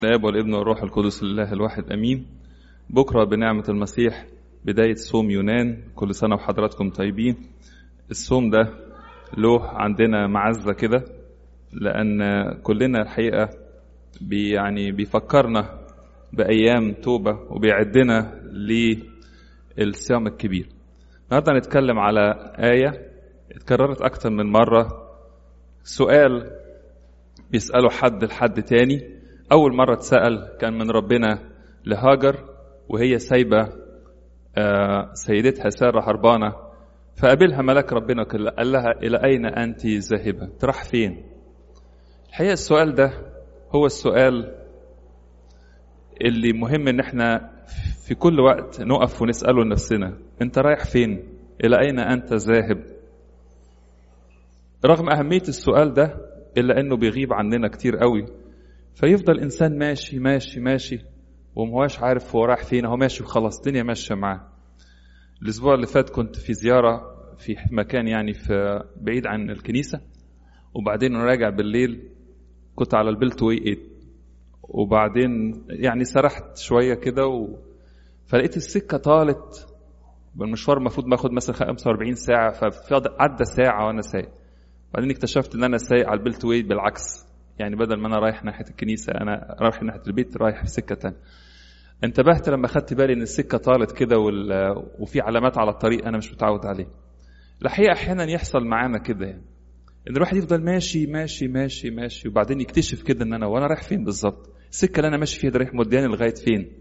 الاب والابن والروح القدس لله الواحد امين بكره بنعمه المسيح بدايه صوم يونان كل سنه وحضراتكم طيبين الصوم ده له عندنا معزه كده لان كلنا الحقيقه بي يعني بيفكرنا بايام توبه وبيعدنا للصيام الكبير النهارده هنتكلم على ايه اتكررت اكتر من مره سؤال بيساله حد لحد تاني أول مرة اتسأل كان من ربنا لهاجر وهي سايبة سيدتها سارة هربانة فقابلها ملاك ربنا قال لها إلى أين أنت ذاهبة؟ تروح فين؟ الحقيقة السؤال ده هو السؤال اللي مهم إن احنا في كل وقت نقف ونسأله لنفسنا أنت رايح فين؟ إلى أين أنت ذاهب؟ رغم أهمية السؤال ده إلا إنه بيغيب عننا كتير قوي فيفضل انسان ماشي ماشي ماشي ومهواش عارف هو رايح فين هو ماشي وخلاص الدنيا ماشيه معاه الاسبوع اللي فات كنت في زياره في مكان يعني في بعيد عن الكنيسه وبعدين راجع بالليل كنت على البلت واي 8 وبعدين يعني سرحت شويه كده و... فلقيت السكه طالت بالمشوار المفروض باخد مثلا 45 ساعه فعدى ساعه وانا سايق بعدين اكتشفت ان انا سايق على البلت واي بالعكس يعني بدل ما انا رايح ناحيه الكنيسه انا رايح ناحيه البيت رايح في سكه تانية انتبهت لما خدت بالي ان السكه طالت كده وال... وفي علامات على الطريق انا مش متعود عليه الحقيقه احيانا يحصل معانا كده يعني ان الواحد يفضل ماشي ماشي ماشي ماشي وبعدين يكتشف كده ان انا وانا رايح فين بالظبط السكه اللي انا ماشي فيها دي رايح مودياني لغايه فين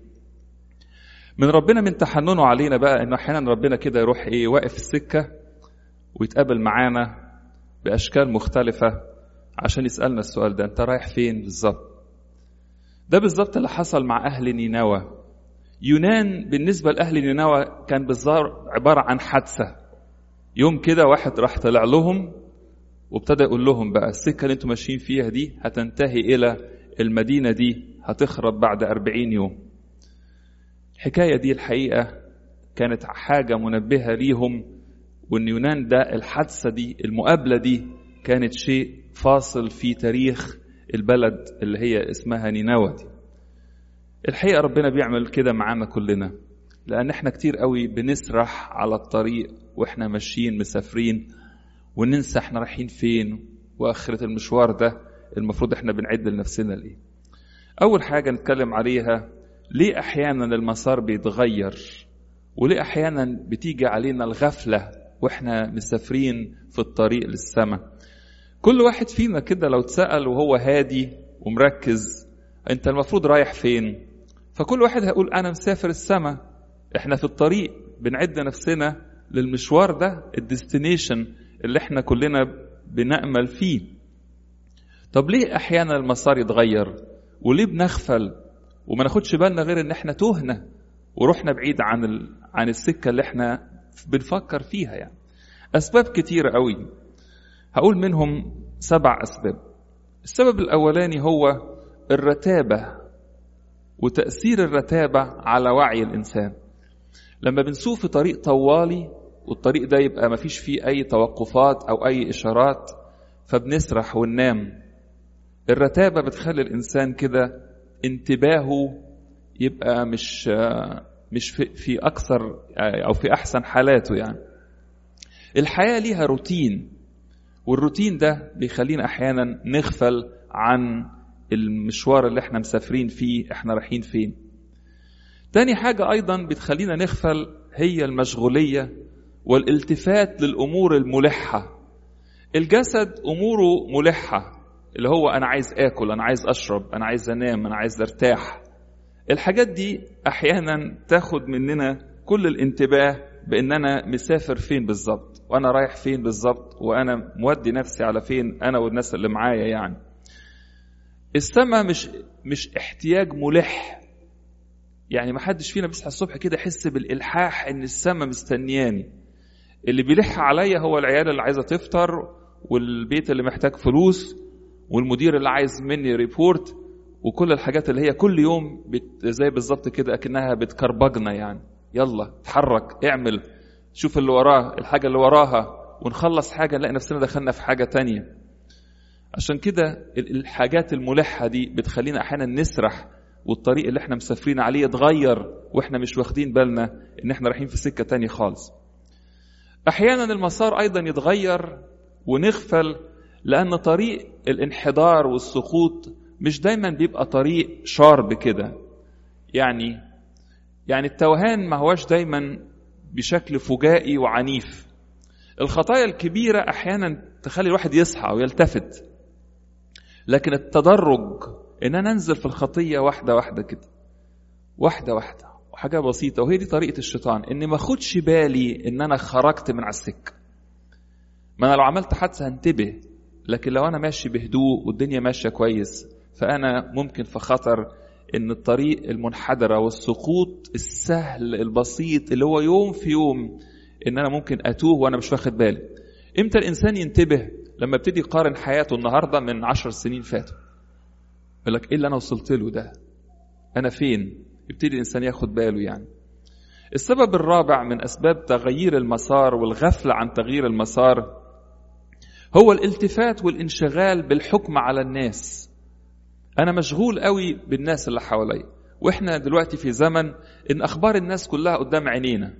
من ربنا من تحننه علينا بقى انه احيانا ربنا كده يروح ايه واقف في السكه ويتقابل معانا باشكال مختلفه عشان يسألنا السؤال ده أنت رايح فين بالظبط ده بالظبط اللي حصل مع أهل نينوى يونان بالنسبة لأهل نينوى كان بالظاهر عبارة عن حادثة يوم كده واحد راح طلع لهم وابتدى يقول لهم بقى السكة اللي انتم ماشيين فيها دي هتنتهي إلى المدينة دي هتخرب بعد أربعين يوم الحكاية دي الحقيقة كانت حاجة منبهة ليهم وإن يونان ده الحادثة دي المقابلة دي كانت شيء فاصل في تاريخ البلد اللي هي اسمها نينوى دي الحقيقة ربنا بيعمل كده معانا كلنا لأن احنا كتير قوي بنسرح على الطريق واحنا ماشيين مسافرين وننسى احنا رايحين فين وآخرة المشوار ده المفروض احنا بنعد لنفسنا ليه أول حاجة نتكلم عليها ليه أحيانا المسار بيتغير وليه أحيانا بتيجي علينا الغفلة واحنا مسافرين في الطريق للسماء كل واحد فينا كده لو اتسأل وهو هادي ومركز انت المفروض رايح فين فكل واحد هيقول انا مسافر السماء احنا في الطريق بنعد نفسنا للمشوار ده الديستنيشن اللي احنا كلنا بنأمل فيه طب ليه احيانا المسار يتغير وليه بنغفل وما ناخدش بالنا غير ان احنا تهنا ورحنا بعيد عن ال... عن السكه اللي احنا بنفكر فيها يعني اسباب كتيره قوي هقول منهم سبع أسباب السبب الأولاني هو الرتابة وتأثير الرتابة على وعي الإنسان لما بنسوق في طريق طوالي والطريق ده يبقى مفيش فيه أي توقفات أو أي إشارات فبنسرح وننام الرتابة بتخلي الإنسان كده انتباهه يبقى مش مش في, في أكثر أو في أحسن حالاته يعني الحياة ليها روتين والروتين ده بيخلينا احيانا نغفل عن المشوار اللي احنا مسافرين فيه احنا رايحين فين تاني حاجة ايضا بتخلينا نغفل هي المشغولية والالتفات للامور الملحة الجسد اموره ملحة اللي هو انا عايز اكل انا عايز اشرب انا عايز انام انا عايز ارتاح الحاجات دي احيانا تاخد مننا كل الانتباه بان انا مسافر فين بالظبط وانا رايح فين بالظبط وانا مودي نفسي على فين انا والناس اللي معايا يعني السماء مش مش احتياج ملح يعني ما حدش فينا بيصحى الصبح كده يحس بالالحاح ان السماء مستنياني اللي بيلح عليا هو العيال اللي عايزه تفطر والبيت اللي محتاج فلوس والمدير اللي عايز مني ريبورت وكل الحاجات اللي هي كل يوم بت زي بالظبط كده اكنها بتكربجنا يعني يلا اتحرك اعمل شوف اللي وراه الحاجة اللي وراها ونخلص حاجة نلاقي نفسنا دخلنا في حاجة تانية عشان كده الحاجات الملحة دي بتخلينا أحيانا نسرح والطريق اللي احنا مسافرين عليه يتغير واحنا مش واخدين بالنا ان احنا رايحين في سكة تانية خالص احيانا المسار ايضا يتغير ونغفل لان طريق الانحدار والسقوط مش دايما بيبقى طريق شارب كده يعني يعني التوهان ما هوش دايما بشكل فجائي وعنيف الخطايا الكبيرة أحيانا تخلي الواحد يصحى أو يلتفت لكن التدرج إن أنا أنزل في الخطية واحدة واحدة كده واحدة واحدة وحاجة بسيطة وهي دي طريقة الشيطان إني ما أخدش بالي إن أنا خرجت من على السكة ما أنا لو عملت حادثة هنتبه لكن لو أنا ماشي بهدوء والدنيا ماشية كويس فأنا ممكن في خطر إن الطريق المنحدرة والسقوط السهل البسيط اللي هو يوم في يوم إن أنا ممكن أتوه وأنا مش واخد بالي إمتى الإنسان ينتبه لما ابتدي يقارن حياته النهاردة من عشر سنين فاتوا يقول لك إيه اللي أنا وصلت له ده أنا فين يبتدي الإنسان ياخد باله يعني السبب الرابع من أسباب تغيير المسار والغفلة عن تغيير المسار هو الالتفات والانشغال بالحكم على الناس أنا مشغول قوي بالناس اللي حواليا وإحنا دلوقتي في زمن إن أخبار الناس كلها قدام عينينا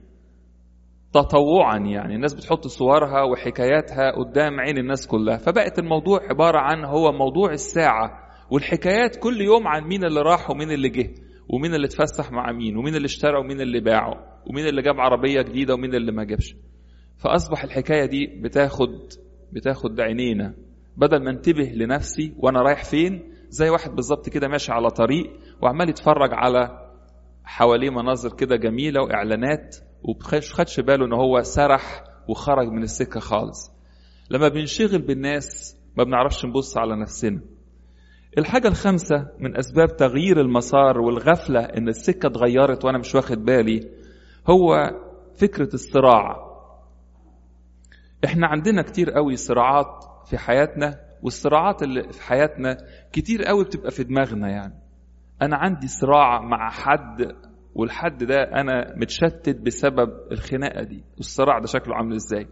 تطوعا يعني الناس بتحط صورها وحكاياتها قدام عين الناس كلها فبقت الموضوع عبارة عن هو موضوع الساعة والحكايات كل يوم عن مين اللي راح ومين اللي جه ومين اللي اتفسح مع مين ومين اللي اشترى ومين اللي باعه ومين اللي جاب عربية جديدة ومين اللي ما جابش فأصبح الحكاية دي بتاخد بتاخد عينينا بدل ما انتبه لنفسي وانا رايح فين زي واحد بالظبط كده ماشي على طريق وعمال يتفرج على حواليه مناظر كده جميلة وإعلانات ومخدش خدش باله ان هو سرح وخرج من السكة خالص لما بنشغل بالناس ما بنعرفش نبص على نفسنا الحاجة الخامسة من أسباب تغيير المسار والغفلة إن السكة اتغيرت وأنا مش واخد بالي هو فكرة الصراع إحنا عندنا كتير قوي صراعات في حياتنا والصراعات اللي في حياتنا كتير قوي بتبقى في دماغنا يعني أنا عندي صراع مع حد والحد ده أنا متشتت بسبب الخناقة دي والصراع ده شكله عامل إزاي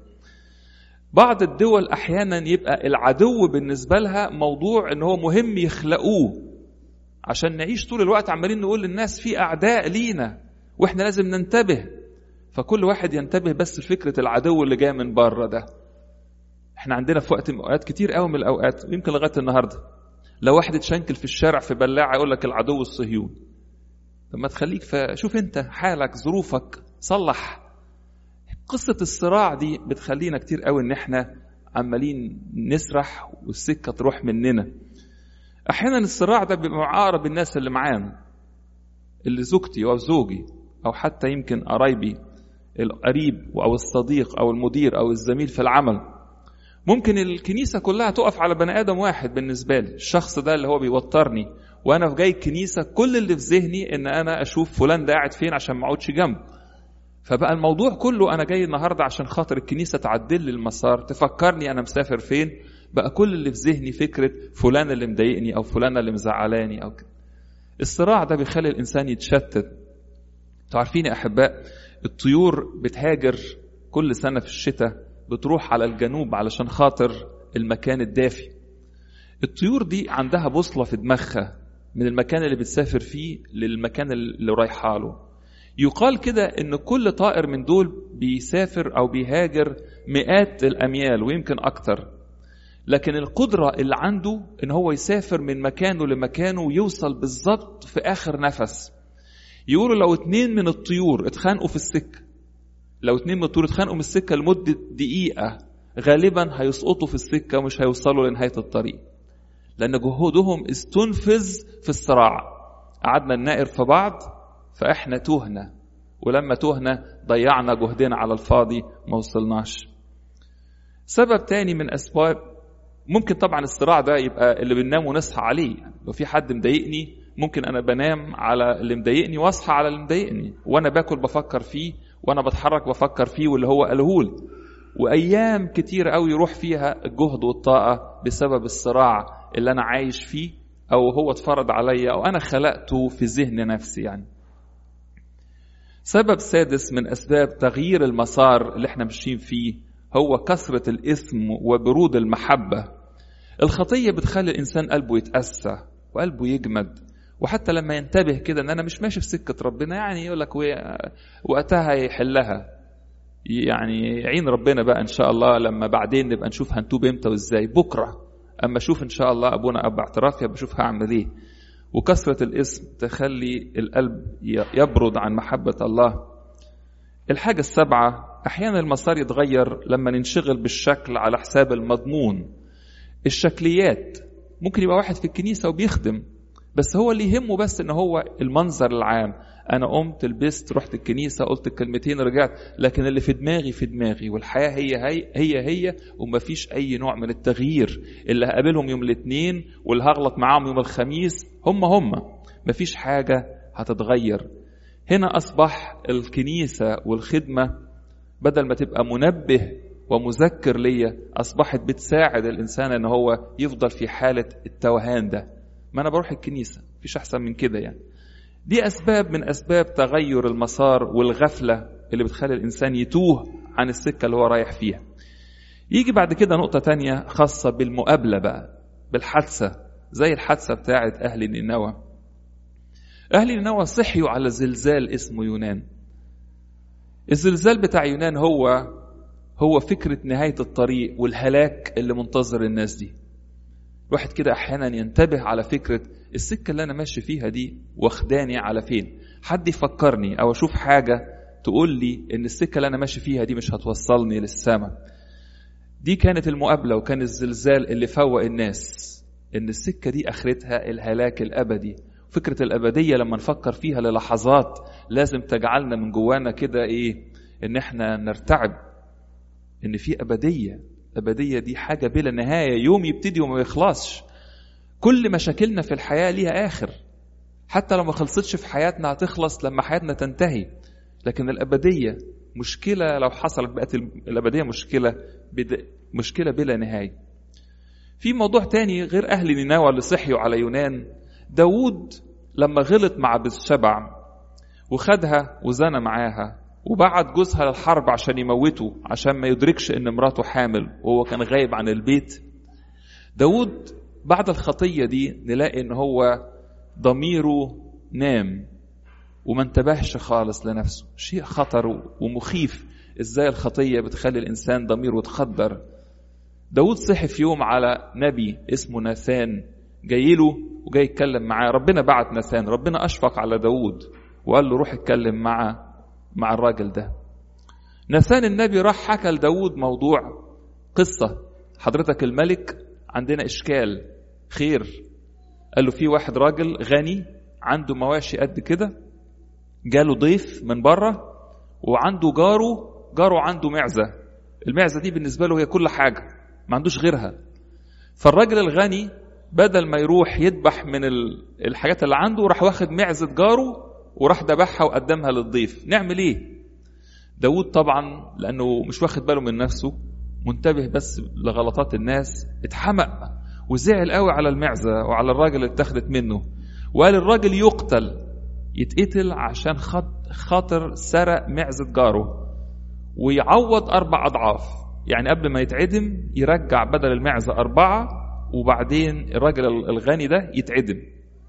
بعض الدول احيانا يبقى العدو بالنسبه لها موضوع ان هو مهم يخلقوه عشان نعيش طول الوقت عمالين نقول للناس في اعداء لينا واحنا لازم ننتبه فكل واحد ينتبه بس لفكره العدو اللي جاي من بره ده احنا عندنا في وقت من اوقات كتير قوي من الاوقات ويمكن لغايه النهارده لو واحد اتشنكل في الشارع في بلاعه يقول لك العدو الصهيوني طب ما تخليك فشوف انت حالك ظروفك صلح قصة الصراع دي بتخلينا كتير قوي ان احنا عمالين نسرح والسكة تروح مننا احيانا الصراع ده بيبقى مع اقرب الناس اللي معانا اللي زوجتي او زوجي او حتى يمكن قرايبي القريب او الصديق او المدير او الزميل في العمل ممكن الكنيسة كلها تقف على بني آدم واحد بالنسبة لي الشخص ده اللي هو بيوترني وأنا في جاي الكنيسة كل اللي في ذهني إن أنا أشوف فلان ده قاعد فين عشان ما أقعدش جنبه فبقى الموضوع كله انا جاي النهارده عشان خاطر الكنيسه تعدل لي المسار تفكرني انا مسافر فين بقى كل اللي في ذهني فكره فلان اللي مضايقني او فلانه اللي مزعلاني او كده الصراع ده بيخلي الانسان يتشتت عارفين يا احباء الطيور بتهاجر كل سنه في الشتاء بتروح على الجنوب علشان خاطر المكان الدافي الطيور دي عندها بوصله في دماغها من المكان اللي بتسافر فيه للمكان اللي رايحه له يقال كده ان كل طائر من دول بيسافر او بيهاجر مئات الاميال ويمكن اكتر لكن القدرة اللي عنده ان هو يسافر من مكانه لمكانه ويوصل بالظبط في اخر نفس يقولوا لو اتنين من الطيور اتخانقوا في السكة لو اتنين من الطيور اتخانقوا من السكة لمدة دقيقة غالبا هيسقطوا في السكة ومش هيوصلوا لنهاية الطريق لأن جهودهم استنفذ في الصراع قعدنا نناقر في بعض فاحنا تهنا ولما تهنا ضيعنا جهدنا على الفاضي ما وصلناش سبب تاني من اسباب ممكن طبعا الصراع ده يبقى اللي بننام ونصحى عليه لو في حد مضايقني ممكن انا بنام على اللي مضايقني واصحى على اللي مضايقني وانا باكل بفكر فيه وانا بتحرك بفكر فيه واللي هو قالهولي وايام كتير قوي يروح فيها الجهد والطاقه بسبب الصراع اللي انا عايش فيه او هو اتفرض عليا او انا خلقته في ذهن نفسي يعني سبب سادس من اسباب تغيير المسار اللي احنا ماشيين فيه هو كثره الاثم وبرود المحبه الخطية بتخلي الإنسان قلبه يتأسى وقلبه يجمد وحتى لما ينتبه كده ان انا مش ماشي في سكة ربنا يعني يقول لك وقتها يحلها يعني يعين ربنا بقى ان شاء الله لما بعدين نبقى نشوف هنتوب امتى وازاي بكره اما اشوف ان شاء الله ابونا اب اعتراف يبقى اشوف هعمل ايه وكثرة الاسم تخلي القلب يبرد عن محبة الله الحاجة السابعة أحيانا المسار يتغير لما ننشغل بالشكل على حساب المضمون الشكليات ممكن يبقى واحد في الكنيسة وبيخدم بس هو اللي يهمه بس ان هو المنظر العام انا قمت لبست رحت الكنيسه قلت الكلمتين رجعت لكن اللي في دماغي في دماغي والحياه هي هي هي, هي ومفيش اي نوع من التغيير اللي هقابلهم يوم الاثنين واللي هغلط معاهم يوم الخميس هم هم مفيش حاجه هتتغير هنا اصبح الكنيسه والخدمه بدل ما تبقى منبه ومذكر ليا اصبحت بتساعد الانسان ان هو يفضل في حاله التوهان ده ما انا بروح الكنيسه مفيش احسن من كده يعني دي اسباب من اسباب تغير المسار والغفله اللي بتخلي الانسان يتوه عن السكه اللي هو رايح فيها يجي بعد كده نقطه تانية خاصه بالمقابله بقى بالحادثه زي الحادثه بتاعه اهل نينوى اهل نينوى صحيوا على زلزال اسمه يونان الزلزال بتاع يونان هو هو فكره نهايه الطريق والهلاك اللي منتظر الناس دي الواحد كده احيانا ينتبه على فكره السكه اللي انا ماشي فيها دي واخداني على فين حد يفكرني او اشوف حاجه تقول لي ان السكه اللي انا ماشي فيها دي مش هتوصلني للسماء دي كانت المقابله وكان الزلزال اللي فوق الناس ان السكه دي اخرتها الهلاك الابدي فكره الابديه لما نفكر فيها للحظات لازم تجعلنا من جوانا كده ايه ان احنا نرتعب ان في ابديه الأبدية دي حاجة بلا نهاية يوم يبتدي وما يخلصش كل مشاكلنا في الحياة ليها آخر حتى لو ما خلصتش في حياتنا هتخلص لما حياتنا تنتهي لكن الأبدية مشكلة لو حصلت بقت الأبدية مشكلة بد... مشكلة بلا نهاية في موضوع تاني غير أهل نينوى اللي صحيوا على يونان داود لما غلط مع بالشبع وخدها وزنى معاها وبعت جوزها للحرب عشان يموته عشان ما يدركش ان مراته حامل وهو كان غايب عن البيت داود بعد الخطية دي نلاقي ان هو ضميره نام وما انتبهش خالص لنفسه شيء خطر ومخيف ازاي الخطية بتخلي الانسان ضميره يتخدر داود صحي في يوم على نبي اسمه ناثان جاي له وجاي يتكلم معاه ربنا بعت ناثان ربنا اشفق على داود وقال له روح اتكلم مع مع الراجل ده ناثان النبي راح حكى لداود موضوع قصة حضرتك الملك عندنا إشكال خير قال له في واحد راجل غني عنده مواشي قد كده جاله ضيف من بره وعنده جاره جاره عنده معزة المعزة دي بالنسبة له هي كل حاجة ما عندوش غيرها فالراجل الغني بدل ما يروح يذبح من الحاجات اللي عنده راح واخد معزة جاره وراح ذبحها وقدمها للضيف نعمل ايه داود طبعا لانه مش واخد باله من نفسه منتبه بس لغلطات الناس اتحمق وزعل قوي على المعزة وعلى الراجل اللي اتخذت منه وقال الراجل يقتل يتقتل عشان خاطر سرق معزة جاره ويعوض أربع أضعاف يعني قبل ما يتعدم يرجع بدل المعزة أربعة وبعدين الراجل الغني ده يتعدم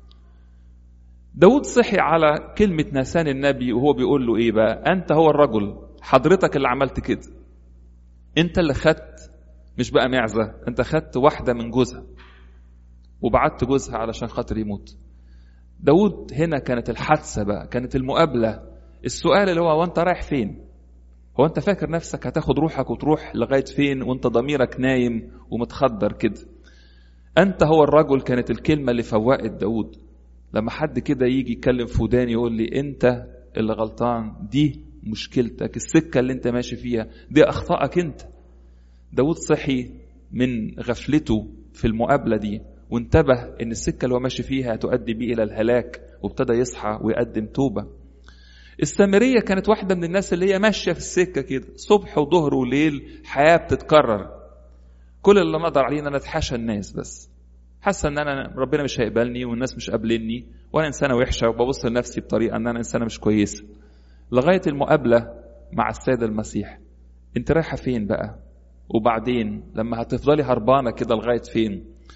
داود صحي على كلمة ناسان النبي وهو بيقول له ايه بقى انت هو الرجل حضرتك اللي عملت كده انت اللي خدت مش بقى معزة انت خدت واحدة من جوزها وبعت جوزها علشان خاطر يموت داود هنا كانت الحادثة بقى كانت المقابلة السؤال اللي هو وانت رايح فين هو انت فاكر نفسك هتاخد روحك وتروح لغاية فين وانت ضميرك نايم ومتخدر كده انت هو الرجل كانت الكلمة اللي فوقت داود لما حد كده يجي يتكلم في وداني يقول لي انت اللي غلطان دي مشكلتك السكة اللي انت ماشي فيها دي اخطائك انت داود صحي من غفلته في المقابلة دي وانتبه ان السكة اللي هو ماشي فيها هتؤدي بيه الى الهلاك وابتدى يصحى ويقدم توبة السامرية كانت واحدة من الناس اللي هي ماشية في السكة كده صبح وظهر وليل حياة بتتكرر كل اللي نقدر عليه ان انا اتحاشى الناس بس حاسه ان انا ربنا مش هيقبلني والناس مش قابليني وانا انسانه وحشه وببص لنفسي بطريقه ان انا انسانه مش كويسه لغايه المقابله مع السيد المسيح انت رايحه فين بقى وبعدين لما هتفضلي هربانه كده لغايه فين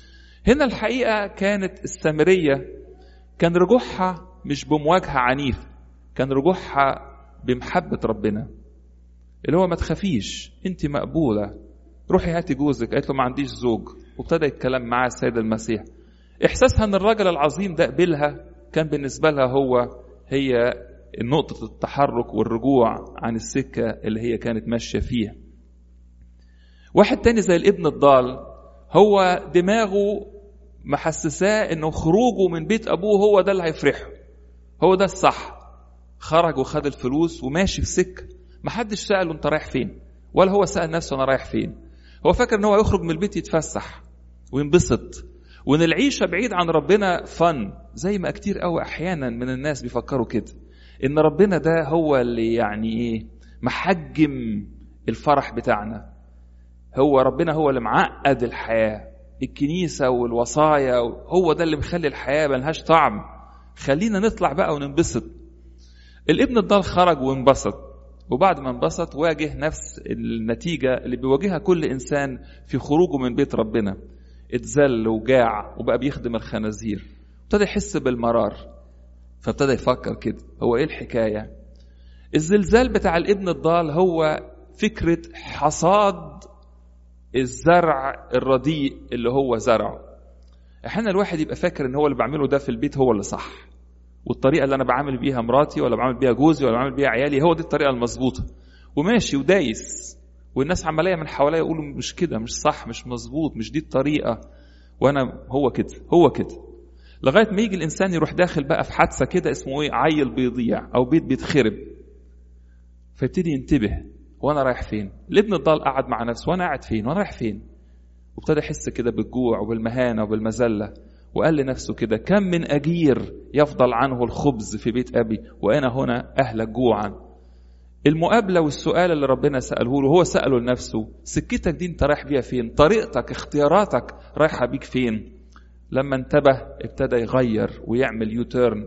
هنا الحقيقة كانت السامرية كان رجوعها مش بمواجهة عنيف كان رجوعها بمحبة ربنا اللي هو ما تخافيش انت مقبولة روحي هاتي جوزك قالت له ما عنديش زوج وابتدى يتكلم معاه السيد المسيح احساسها ان الراجل العظيم ده قبلها كان بالنسبة لها هو هي نقطة التحرك والرجوع عن السكة اللي هي كانت ماشية فيها واحد تاني زي الابن الضال هو دماغه محسساه انه خروجه من بيت ابوه هو ده اللي هيفرحه هو ده الصح خرج وخد الفلوس وماشي في سكه محدش ساله انت رايح فين ولا هو سال نفسه انا رايح فين هو فاكر ان هو يخرج من البيت يتفسح وينبسط وان العيشه بعيد عن ربنا فن زي ما كتير قوي احيانا من الناس بيفكروا كده ان ربنا ده هو اللي يعني ايه محجم الفرح بتاعنا هو ربنا هو اللي معقد الحياه الكنيسه والوصايا هو ده اللي مخلي الحياه ملهاش طعم خلينا نطلع بقى وننبسط الابن الضال خرج وانبسط وبعد ما انبسط واجه نفس النتيجة اللي بيواجهها كل إنسان في خروجه من بيت ربنا اتذل وجاع وبقى بيخدم الخنازير ابتدى يحس بالمرار فابتدى يفكر كده هو ايه الحكاية الزلزال بتاع الابن الضال هو فكرة حصاد الزرع الرديء اللي هو زرعه احيانا الواحد يبقى فاكر ان هو اللي بعمله ده في البيت هو اللي صح والطريقه اللي انا بعامل بيها مراتي ولا بعامل بيها جوزي ولا بعامل بيها عيالي هو دي الطريقه المظبوطه وماشي ودايس والناس عماليه من حواليا يقولوا مش كده مش صح مش مظبوط مش دي الطريقه وانا هو كده هو كده لغايه ما يجي الانسان يروح داخل بقى في حادثه كده اسمه ايه عيل بيضيع او بيت بيتخرب فيبتدي ينتبه وانا رايح فين الابن الضال قعد مع نفسه وانا قاعد فين وانا رايح فين وابتدى يحس كده بالجوع وبالمهانه وبالمذله وقال لنفسه كده كم من أجير يفضل عنه الخبز في بيت أبي وأنا هنا أهلك جوعا المقابلة والسؤال اللي ربنا سأله له هو سأله لنفسه سكتك دي انت رايح بيها فين طريقتك اختياراتك رايحة بيك فين لما انتبه ابتدى يغير ويعمل يوتيرن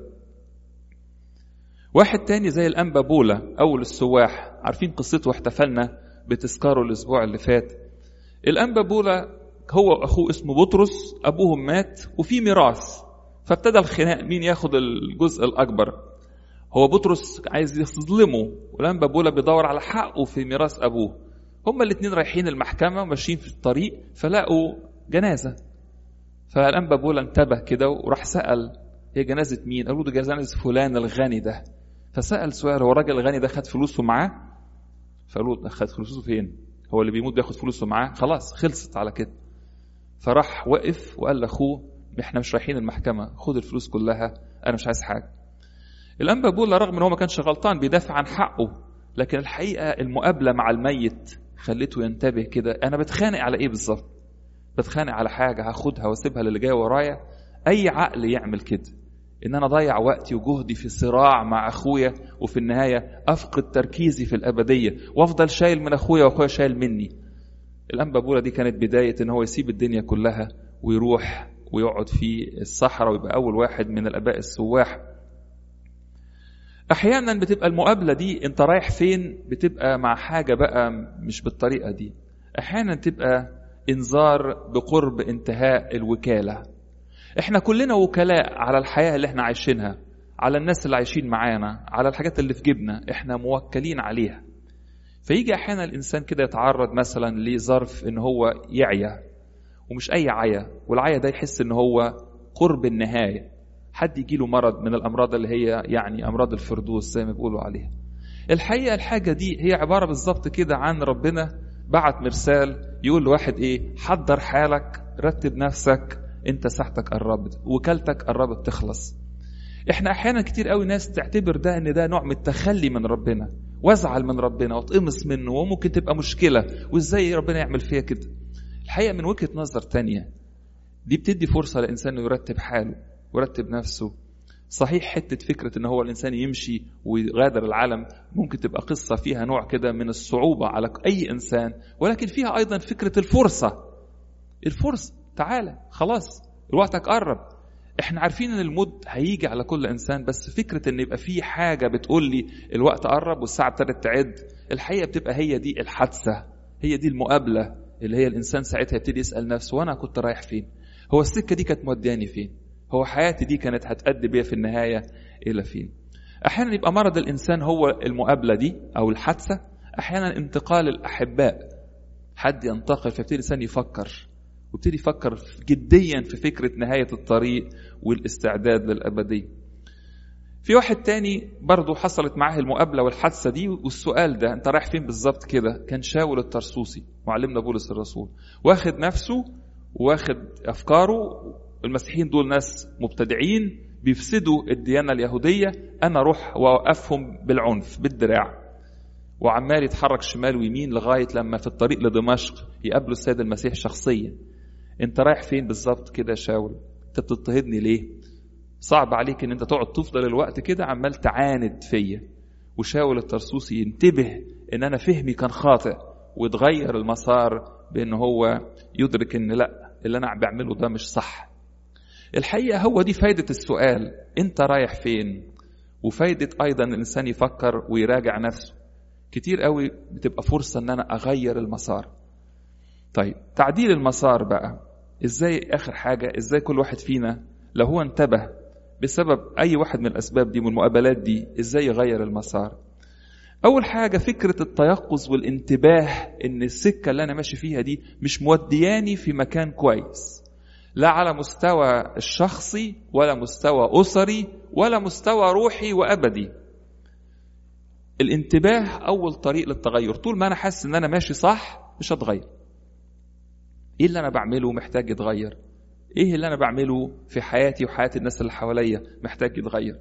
واحد تاني زي الأنبا بولا أول السواح عارفين قصته واحتفلنا بتذكاره الأسبوع اللي فات الأنبا بولا هو واخوه اسمه بطرس ابوهم مات وفي ميراث فابتدى الخناق مين ياخد الجزء الاكبر هو بطرس عايز يظلمه ولما بولا بيدور على حقه في ميراث ابوه هما الاثنين رايحين المحكمه وماشيين في الطريق فلاقوا جنازه فالانبا بولا انتبه كده وراح سال هي جنازه مين؟ قالوا ده جنازه فلان الغني ده فسال سؤال هو الراجل الغني ده خد فلوسه معاه؟ فقالوا ده خد فلوسه فين؟ هو اللي بيموت بياخد فلوسه معاه خلاص خلصت على كده فراح وقف وقال لاخوه احنا مش رايحين المحكمه خد الفلوس كلها انا مش عايز حاجه الانبا بولا رغم ان هو ما كانش غلطان بيدافع عن حقه لكن الحقيقه المقابله مع الميت خليته ينتبه كده انا بتخانق على ايه بالظبط بتخانق على حاجه هاخدها واسيبها للي جاي ورايا اي عقل يعمل كده ان انا اضيع وقتي وجهدي في صراع مع اخويا وفي النهايه افقد تركيزي في الابديه وافضل شايل من اخويا واخويا شايل مني الانبا بولا دي كانت بدايه ان هو يسيب الدنيا كلها ويروح ويقعد في الصحراء ويبقى اول واحد من الاباء السواح احيانا بتبقى المقابله دي انت رايح فين بتبقى مع حاجه بقى مش بالطريقه دي احيانا تبقى انذار بقرب انتهاء الوكاله احنا كلنا وكلاء على الحياه اللي احنا عايشينها على الناس اللي عايشين معانا على الحاجات اللي في جيبنا احنا موكلين عليها فيجي احيانا الانسان كده يتعرض مثلا لظرف ان هو يعيا ومش اي عيا والعيا ده يحس ان هو قرب النهايه حد يجي له مرض من الامراض اللي هي يعني امراض الفردوس زي ما بيقولوا عليها الحقيقه الحاجه دي هي عباره بالظبط كده عن ربنا بعت مرسال يقول لواحد ايه حضر حالك رتب نفسك انت ساعتك قربت وكالتك قربت تخلص احنا احيانا كتير قوي ناس تعتبر ده ان ده نوع من التخلي من ربنا وازعل من ربنا واتقمص منه وممكن تبقى مشكله وازاي ربنا يعمل فيها كده الحقيقه من وجهه نظر تانية دي بتدي فرصه للانسان انه يرتب حاله ويرتب نفسه صحيح حتة فكرة ان هو الانسان يمشي ويغادر العالم ممكن تبقى قصة فيها نوع كده من الصعوبة على اي انسان ولكن فيها ايضا فكرة الفرصة الفرصة تعالى خلاص وقتك قرب احنا عارفين ان الموت هيجي على كل انسان بس فكره ان يبقى في حاجه بتقول لي الوقت قرب والساعه ابتدت تعد الحقيقه بتبقى هي دي الحادثه هي دي المقابله اللي هي الانسان ساعتها يبتدي يسال نفسه وانا كنت رايح فين هو السكة دي كانت مودياني فين هو حياتي دي كانت هتأدي بيا في النهاية إلى فين أحيانا يبقى مرض الإنسان هو المقابلة دي أو الحادثة أحيانا انتقال الأحباء حد ينتقل فيبتدي الإنسان يفكر ويبتدي يفكر جديا في فكرة نهاية الطريق والاستعداد للأبدية في واحد تاني برضه حصلت معاه المقابلة والحادثة دي والسؤال ده أنت رايح فين بالظبط كده كان شاول الترسوسي معلمنا بولس الرسول واخد نفسه واخد أفكاره المسيحيين دول ناس مبتدعين بيفسدوا الديانة اليهودية أنا أروح وأوقفهم بالعنف بالدراع وعمال يتحرك شمال ويمين لغاية لما في الطريق لدمشق يقابلوا السيد المسيح شخصيا انت رايح فين بالظبط كده يا شاول انت بتضطهدني ليه صعب عليك ان انت تقعد تفضل الوقت كده عمال تعاند فيا وشاول الترسوسي ينتبه ان انا فهمي كان خاطئ ويتغير المسار بان هو يدرك ان لا اللي انا بعمله ده مش صح الحقيقه هو دي فايده السؤال انت رايح فين وفايده ايضا الانسان يفكر ويراجع نفسه كتير قوي بتبقى فرصه ان انا اغير المسار طيب تعديل المسار بقى ازاي اخر حاجه ازاي كل واحد فينا لو هو انتبه بسبب اي واحد من الاسباب دي من المقابلات دي ازاي يغير المسار اول حاجه فكره التيقظ والانتباه ان السكه اللي انا ماشي فيها دي مش مودياني في مكان كويس لا على مستوى الشخصي ولا مستوى اسري ولا مستوى روحي وابدي الانتباه اول طريق للتغير طول ما انا حاسس ان انا ماشي صح مش هتغير ايه اللي انا بعمله محتاج يتغير ايه اللي انا بعمله في حياتي وحياه الناس اللي حواليا محتاج يتغير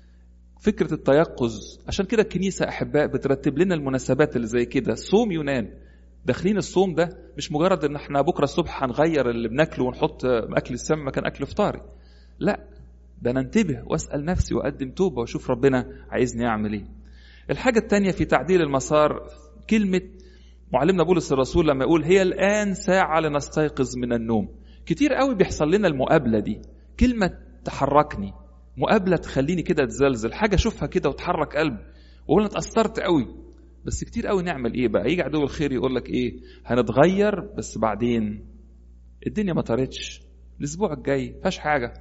فكره التيقظ عشان كده الكنيسه احباء بترتب لنا المناسبات اللي زي كده صوم يونان داخلين الصوم ده مش مجرد ان احنا بكره الصبح هنغير اللي بناكله ونحط اكل السم مكان اكل فطاري لا ده انا انتبه واسال نفسي واقدم توبه واشوف ربنا عايزني اعمل ايه الحاجه الثانيه في تعديل المسار كلمه معلمنا بولس الرسول لما يقول هي الآن ساعة لنستيقظ من النوم كتير قوي بيحصل لنا المقابلة دي كلمة تحركني مقابلة تخليني كده اتزلزل حاجة اشوفها كده وتحرك قلب واقول انا اتأثرت قوي بس كتير قوي نعمل ايه بقى يجي عدو الخير يقول لك ايه هنتغير بس بعدين الدنيا ما طارتش الاسبوع الجاي فيهاش حاجة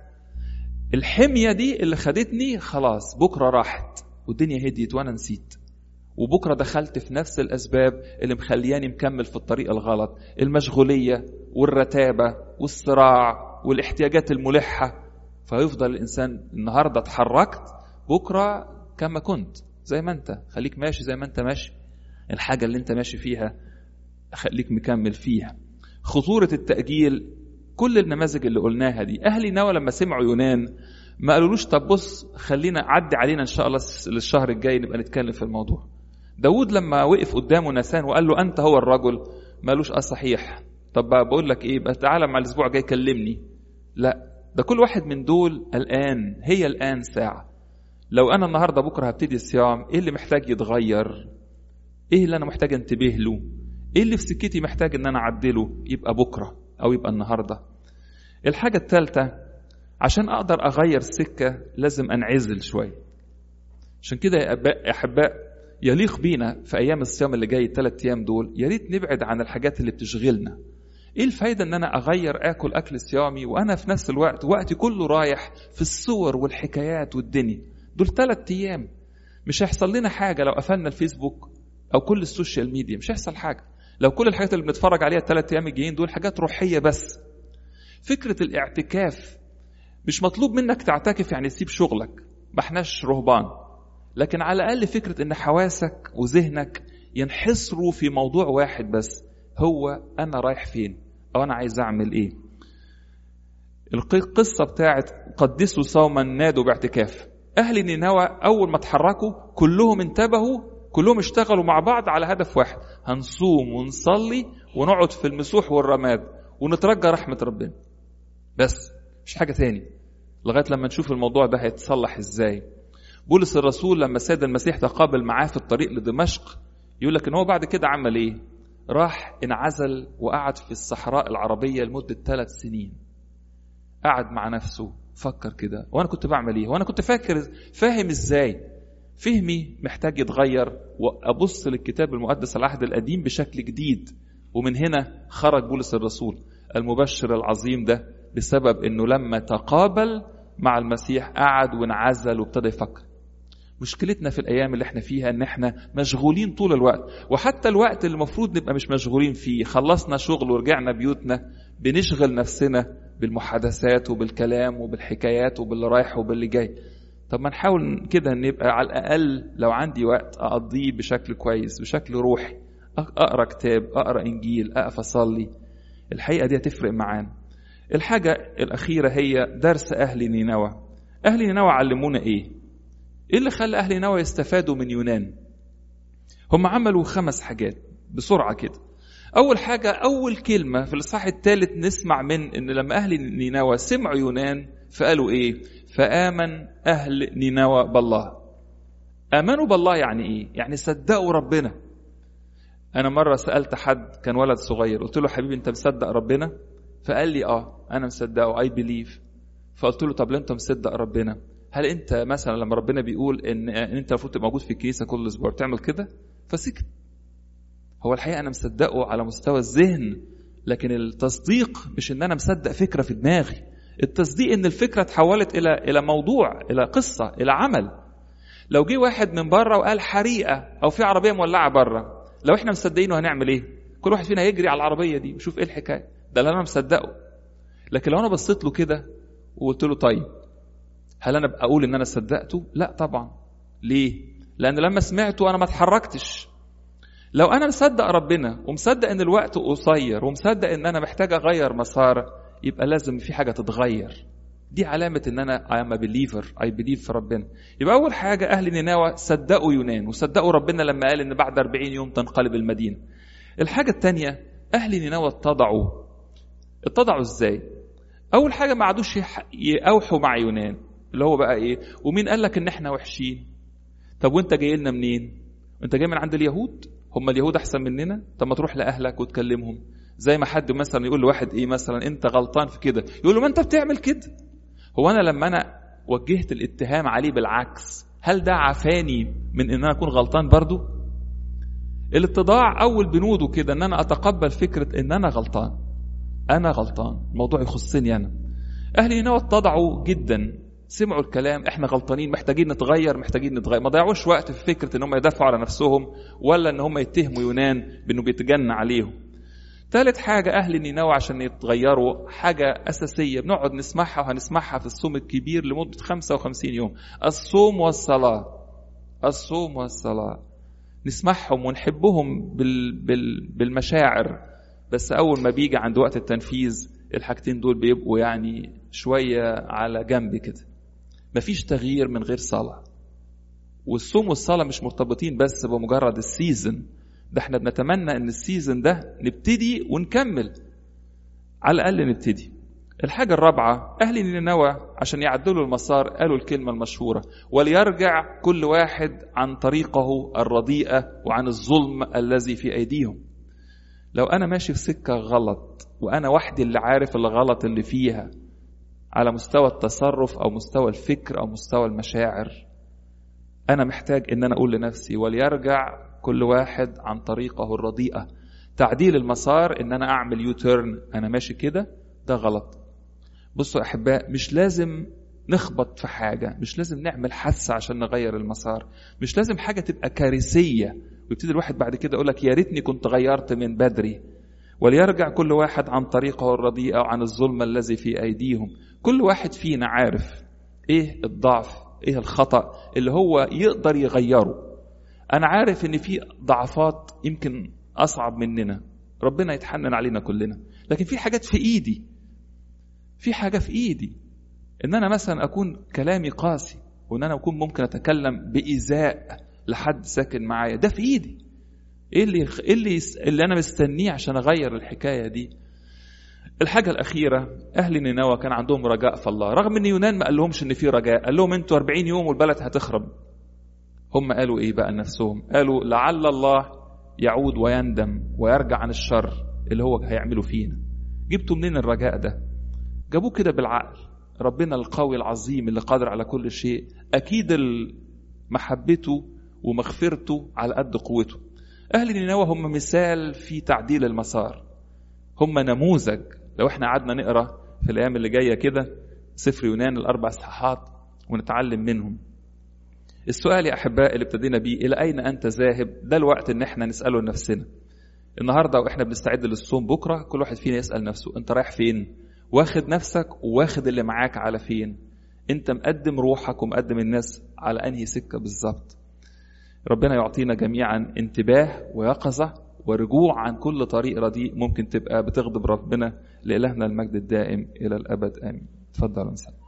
الحمية دي اللي خدتني خلاص بكرة راحت والدنيا هديت وانا نسيت وبكره دخلت في نفس الاسباب اللي مخلياني مكمل في الطريق الغلط المشغوليه والرتابه والصراع والاحتياجات الملحه فيفضل الانسان النهارده اتحركت بكره كما كنت زي ما انت خليك ماشي زي ما انت ماشي الحاجه اللي انت ماشي فيها خليك مكمل فيها خطوره التاجيل كل النماذج اللي قلناها دي اهل نوى لما سمعوا يونان ما قالولوش طب بص خلينا عدي علينا ان شاء الله للشهر الجاي نبقى نتكلم في الموضوع داود لما وقف قدامه نسان وقال له انت هو الرجل ما قالوش اه صحيح طب بقول لك ايه بقى تعالى مع الاسبوع الجاي كلمني لا ده كل واحد من دول الان هي الان ساعه لو انا النهارده بكره هبتدي الصيام ايه اللي محتاج يتغير ايه اللي انا محتاج انتبه له ايه اللي في سكتي محتاج ان انا اعدله يبقى بكره او يبقى النهارده الحاجه الثالثه عشان اقدر اغير السكه لازم انعزل شويه عشان كده يا احباء يليق بينا في ايام الصيام اللي جاي الثلاث ايام دول يا ريت نبعد عن الحاجات اللي بتشغلنا ايه الفايده ان انا اغير اكل اكل صيامي وانا في نفس الوقت وقتي كله رايح في الصور والحكايات والدنيا دول ثلاث ايام مش هيحصل لنا حاجه لو قفلنا الفيسبوك او كل السوشيال ميديا مش هيحصل حاجه لو كل الحاجات اللي بنتفرج عليها الثلاث ايام الجايين دول حاجات روحيه بس فكره الاعتكاف مش مطلوب منك تعتكف يعني تسيب شغلك ما احناش رهبان لكن على الاقل فكره ان حواسك وذهنك ينحصروا في موضوع واحد بس هو انا رايح فين او انا عايز اعمل ايه القصه بتاعت قدسوا صوما نادوا باعتكاف اهل نينوى اول ما اتحركوا كلهم انتبهوا كلهم اشتغلوا مع بعض على هدف واحد هنصوم ونصلي ونقعد في المسوح والرماد ونترجى رحمه ربنا بس مش حاجه تاني لغايه لما نشوف الموضوع ده هيتصلح ازاي بولس الرسول لما السيد المسيح تقابل معاه في الطريق لدمشق يقول لك ان هو بعد كده عمل ايه راح انعزل وقعد في الصحراء العربية لمدة ثلاث سنين قعد مع نفسه فكر كده وانا كنت بعمل ايه وانا كنت فاكر فاهم ازاي فهمي محتاج يتغير وابص للكتاب المقدس العهد القديم بشكل جديد ومن هنا خرج بولس الرسول المبشر العظيم ده بسبب انه لما تقابل مع المسيح قعد وانعزل وابتدى يفكر مشكلتنا في الايام اللي احنا فيها ان احنا مشغولين طول الوقت وحتى الوقت اللي المفروض نبقى مش مشغولين فيه خلصنا شغل ورجعنا بيوتنا بنشغل نفسنا بالمحادثات وبالكلام وبالحكايات وباللي رايح وباللي جاي طب ما نحاول كده نبقى على الاقل لو عندي وقت اقضيه بشكل كويس بشكل روحي اقرا كتاب اقرا انجيل اقف اصلي الحقيقه دي هتفرق معانا الحاجه الاخيره هي درس اهل نينوى اهل نينوى علمونا ايه ايه اللي خلى اهل نينوى يستفادوا من يونان هم عملوا خمس حاجات بسرعه كده اول حاجه اول كلمه في الاصحاح الثالث نسمع من ان لما اهل نينوى سمعوا يونان فقالوا ايه فامن اهل نينوى بالله امنوا بالله يعني ايه يعني صدقوا ربنا انا مره سالت حد كان ولد صغير قلت له حبيبي انت مصدق ربنا فقال لي اه انا مصدقه اي بليف فقلت له طب لو انت مصدق ربنا هل انت مثلا لما ربنا بيقول ان انت المفروض تبقى موجود في الكنيسه كل اسبوع بتعمل كده فسكت هو الحقيقه انا مصدقه على مستوى الذهن لكن التصديق مش ان انا مصدق فكره في دماغي التصديق ان الفكره اتحولت الى الى موضوع الى قصه الى عمل لو جه واحد من بره وقال حريقه او في عربيه مولعه بره لو احنا مصدقينه هنعمل ايه كل واحد فينا هيجري على العربيه دي ويشوف ايه الحكايه ده اللي انا مصدقه لكن لو انا بصيت له كده وقلت له طيب هل انا اقول ان انا صدقته لا طبعا ليه لان لما سمعته انا ما اتحركتش لو انا مصدق ربنا ومصدق ان الوقت قصير ومصدق ان انا محتاج اغير مسار يبقى لازم في حاجه تتغير دي علامة إن أنا I am a believer I believe في ربنا يبقى أول حاجة أهل نينوى صدقوا يونان وصدقوا ربنا لما قال إن بعد 40 يوم تنقلب المدينة الحاجة الثانية أهل نينوى اتضعوا اتضعوا إزاي أول حاجة ما عادوش يأوحوا مع يونان اللي هو بقى إيه ومين قال لك إن إحنا وحشين طب وأنت جاي لنا منين أنت جاي من عند اليهود هم اليهود أحسن مننا طب ما تروح لأهلك وتكلمهم زي ما حد مثلا يقول لواحد ايه مثلا انت غلطان في كده يقول له ما انت بتعمل كده هو انا لما انا وجهت الاتهام عليه بالعكس هل ده عفاني من ان انا اكون غلطان برضو الاتضاع اول بنوده كده ان انا اتقبل فكره ان انا غلطان انا غلطان الموضوع يخصني انا اهلي هنا اتضعوا جدا سمعوا الكلام احنا غلطانين محتاجين نتغير محتاجين نتغير ما ضيعوش وقت في فكره ان هم يدافعوا على نفسهم ولا ان هم يتهموا يونان بانه بيتجنى عليهم ثالث حاجة أهل نينوى عشان يتغيروا حاجة أساسية بنقعد نسمعها وهنسمعها في الصوم الكبير لمدة 55 يوم الصوم والصلاة الصوم والصلاة نسمعهم ونحبهم بال بال بالمشاعر بس أول ما بيجي عند وقت التنفيذ الحاجتين دول بيبقوا يعني شوية على جنب كده مفيش تغيير من غير صلاة والصوم والصلاة مش مرتبطين بس بمجرد السيزن ده احنا بنتمنى ان السيزون ده نبتدي ونكمل على الاقل نبتدي الحاجة الرابعة أهل نينوى عشان يعدلوا المسار قالوا الكلمة المشهورة وليرجع كل واحد عن طريقه الرديئة وعن الظلم الذي في أيديهم لو أنا ماشي في سكة غلط وأنا وحدي اللي عارف الغلط اللي فيها على مستوى التصرف أو مستوى الفكر أو مستوى المشاعر أنا محتاج إن أنا أقول لنفسي وليرجع كل واحد عن طريقه الرديئة تعديل المسار ان انا اعمل يو تيرن انا ماشي كده ده غلط بصوا يا احباء مش لازم نخبط في حاجه مش لازم نعمل حادثه عشان نغير المسار مش لازم حاجه تبقى كارثيه ويبتدي الواحد بعد كده يقول لك يا ريتني كنت غيرت من بدري وليرجع كل واحد عن طريقه الرديئه وعن الظلم الذي في ايديهم كل واحد فينا عارف ايه الضعف ايه الخطا اللي هو يقدر يغيره انا عارف ان في ضعفات يمكن اصعب مننا ربنا يتحنن علينا كلنا لكن في حاجات في ايدي في حاجه في ايدي ان انا مثلا اكون كلامي قاسي وان انا اكون ممكن اتكلم بايذاء لحد ساكن معايا ده في ايدي ايه اللي ايه اللي, اللي انا مستنيه عشان اغير الحكايه دي الحاجة الأخيرة أهل نينوى كان عندهم رجاء في الله رغم أن يونان ما قال لهمش أن في رجاء قال لهم أنتوا 40 يوم والبلد هتخرب هم قالوا ايه بقى لنفسهم قالوا لعل الله يعود ويندم ويرجع عن الشر اللي هو هيعمله فينا جبتوا منين الرجاء ده جابوه كده بالعقل ربنا القوي العظيم اللي قادر على كل شيء اكيد محبته ومغفرته على قد قوته اهل نينوى هم مثال في تعديل المسار هم نموذج لو احنا قعدنا نقرا في في الأيام اللي جاية كده سفر يونان الأربع صحات ونتعلم منهم السؤال يا أحباء اللي ابتدينا بيه إلى أين أنت ذاهب ده الوقت إن احنا نسأله لنفسنا النهاردة وإحنا بنستعد للصوم بكرة كل واحد فينا يسأل نفسه أنت رايح فين واخد نفسك وواخد اللي معاك على فين أنت مقدم روحك ومقدم الناس على أنهي سكة بالظبط ربنا يعطينا جميعا انتباه ويقظة ورجوع عن كل طريق رديء ممكن تبقى بتغضب ربنا لإلهنا المجد الدائم إلى الأبد آمين تفضل مثلا